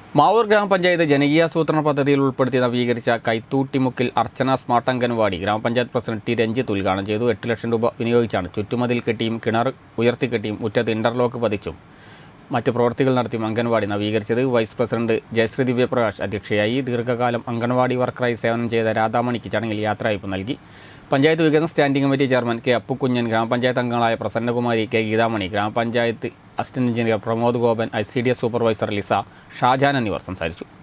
മാവൂർ ഗ്രാമപഞ്ചായത്ത് ജനകീയാസൂത്രണ പദ്ധതിയിൽ ഉൾപ്പെടുത്തി നവീകരിച്ച കൈത്തൂട്ടിമുക്കിൽ അർച്ചന സ്മാർട്ട് അംഗൻവാടി ഗ്രാമപഞ്ചായത്ത് പ്രസിഡന്റ് ടി രഞ്ജിത്ത് ഉദ്ഘാടനം ചെയ്തു എട്ട് ലക്ഷം രൂപ വിനിയോഗിച്ചാണ് ചുറ്റുമതിൽ കെട്ടിയും കിണർ ഉയർത്തിക്കെട്ടിയും മുറ്റത്ത് ഇന്റർലോക്ക് പതിച്ചും മറ്റ് പ്രവൃത്തികൾ നടത്തിയും അംഗൻവാടി നവീകരിച്ചത് വൈസ് പ്രസിഡന്റ് ജയശ്രീ ദിവ്യപ്രകാശ് അധ്യക്ഷയായി ദീർഘകാലം അംഗൻവാടി വർക്കറായി സേവനം ചെയ്ത രാധാമണിക്ക് ചടങ്ങിൽ യാത്രയയപ്പ് നൽകി പഞ്ചായത്ത് വികസന standing committee chairman K Appukkunjan grama panchayat അംഗങ്ങളായ Prasannakumari K Geethamani grama panchayat assistant engineer Pramod Gopan I C D S supervisor Lisa Shajan എന്നിവർ സംസാരിച്ചു